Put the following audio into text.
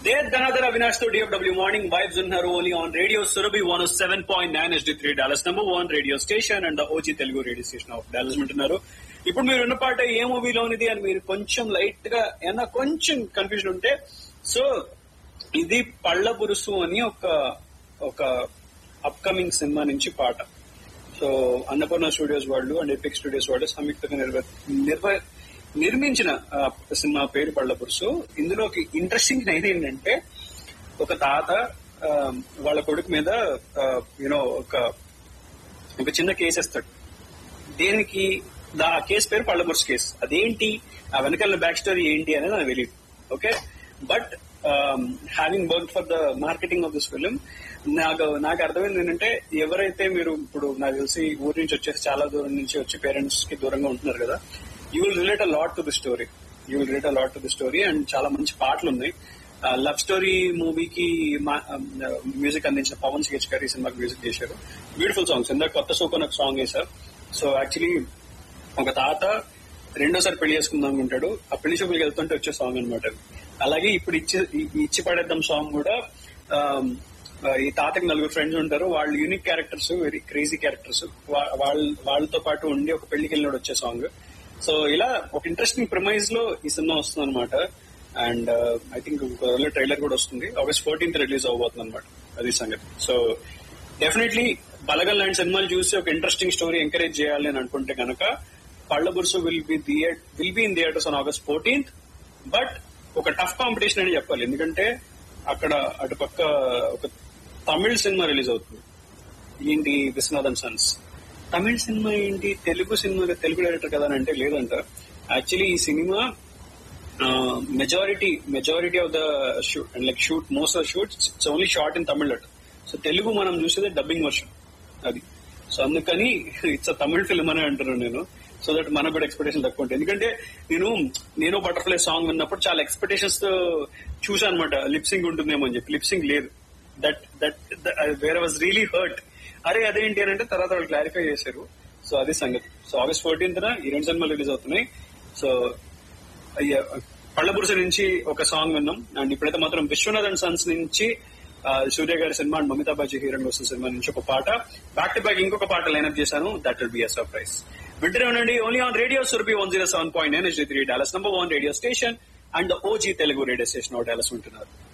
There Dhanadhar Avinash to DFW Morning Vibes ఉన్నారు only on radio Surabhi one seven point nine SD three Dallas number one radio station and OG Telugu radio station of Dallas వింటున్నారు ఇప్పుడు మీరు ఉన్న పాట ఏ మూవీలోనిది అని మీరు కొంచెం లైట్ గా ఏమన్నా కొంచెం కన్ఫ్యూజన్ ఉంటే సో ఇది పళ్ళ పురుసు అని ఒక ఒక అప్కమింగ్ సినిమా నుంచి పాట సో అన్నపూర్ణ స్టూడియోస్ వాళ్ళు అండ్ ఎపిక్ స్టూడియోస్ వాళ్ళు సంయుక్తంగా నిర్వ నిర్వ నిర్మించిన ఆ, సినిమా పేరు పళ్ళ పురుసు ఇందులోకి ఇంట్రెస్టింగ్ నైన్ ఏంటంటే ఒక తాత ఆ, వాళ్ళ కొడుకు మీద యూనో ఒక ఒక చిన్న కేసు ఇస్తాడు దేనికి దా- ఆ కేసు పేరు పళ్ళబుర్స్ కేసు అదేంటి ఆ వెనకాల బ్యాక్ స్టోరీ ఏంటి అనేది నాకు తెలియదు okay but having work for the marketing of this film నాకు నాకు అర్థమైంది ఏంటంటే ఎవరైతే మీరు ఇప్పుడు నాకు తెలిసి ఊరి నుంచి వచ్చేసి చాలా దూరం నుంచి వచ్చి పేరెంట్స్ కి దూరంగా ఉంటున్నారు కదా you will relate a lot to the story you will relate a lot to the story and చాలా మంచి పాటలు ఉన్నాయి లవ్ స్టోరీ మూవీకి మ్యూజిక్ అందించిన పవన్ సిహెచ్ గారి సినిమాకి మ్యూజిక్ చేశారు బ్యూటిఫుల్ సాంగ్స్ ఇందాక కొత్త సూపర్ ఒక సాంగ్ వేశారు సో యాక్చువల్లీ ఒక తాత రెండోసారి పెళ్లి చేసుకుందాం అనుకుంటాడు ఆ పెళ్లి చూపులకు వెళ్తుంటే వచ్చే సాంగ్ అనమాట అలాగే ఇప్పుడు ఇచ్చి ఈ- ఈ ఇచ్చి పడేద్దాం సాంగ్ కూడా ఆమ్, ఆ, ఈ తాతకి నలుగురు ఫ్రెండ్స్ ఉంటారు వాళ్ళు unique characters very crazy characters వాళ్ళ వాళ్ళతో పాటు ఉండి ఒక పెళ్లికి వెళ్ళినప్పుడు వచ్చే సాంగ్ సో ఇలా ఒక ఇంట్రెస్టింగ్ ప్రిమైజ్ లో ఈ సినిమా వస్తుంది అనమాట అండ్ ఐ థింక్ ట్రైలర్ కూడా వస్తుంది ఆగస్ట్ ఫోర్టీన్త్ రిలీజ్ అవబోతుంది అనమాట అది సంగతి సో డెఫినెట్లీ బలగల్ లాంటి సినిమాలు చూసి ఒక ఇంట్రెస్టింగ్ స్టోరీ ఎంకరేజ్ చేయాలి అని అనుకుంటే కనుక పళ్ళ బురుసు will be will be in theatres on August fourteenth but ఒక టఫ్ కాంపిటీషన్ అని చెప్పాలి ఎందుకంటే అక్కడ అటుపక్క ఒక తమిళ్ సినిమా రిలీజ్ అవుతుంది ఏంటి విశ్వనాథన్ సన్స్ తమిళ్ సినిమా ఏంటి తెలుగు సినిమా తెలుగు డైరెక్టర్ కదా అని అంటే లేదంట యాక్చువల్లీ ఈ cinema majority majority of the shoot like shoot most of shoot it's only shot in Tamil at so Telugu మనం చూసేది డబ్బింగ్ వర్షన్ అది సో అందుకని ఇట్స్ తమిళ్ ఫిల్మ్ అని అంటున్నాను నేను సో దట్ మనకు కూడా ఎక్స్పెక్టేషన్ తక్కువ ఉంటాయి ఎందుకంటే నేను నేను బటర్ఫ్లై సాంగ్ విన్నప్పుడు చాలా ఎక్స్పెక్టేషన్స్ తో చూసాను అనమాట లిప్సింగ్ ఉంటుందేమో అని చెప్పి లిప్సింగ్ లేదు that that where was really hurt అరే అదేంటి అని అంటే తర్వాత వాళ్ళు క్లారిఫై చేశారు సో అది సంగతి సో ఆగస్ట్ ఫోర్టీన్త్ ఈ రెండు సినిమాలు రిలీజ్ అవుతున్నాయి సో అయ్యా పళ్ళబురుస నుంచి ఒక సాంగ్ విన్నాం అండ్ ఇప్పుడైతే మాత్రం విశ్వనాథ్ అండ్ సన్స్ నుంచి ఆ, సూర్య గారి cinema and Mamitha Baiju heroine వస్తున్న సినిమా నుంచి ఒక పాట బ్యాక్ టు బ్యాక్ ఇంకొక పాట లైనప్ చేశాను that will be a surprise వింటనే ఉండండి only on radio Surabhi one zero seven point nine three Dallas number one radio station and OG Telugu radio station Dallas ఉంటున్నారు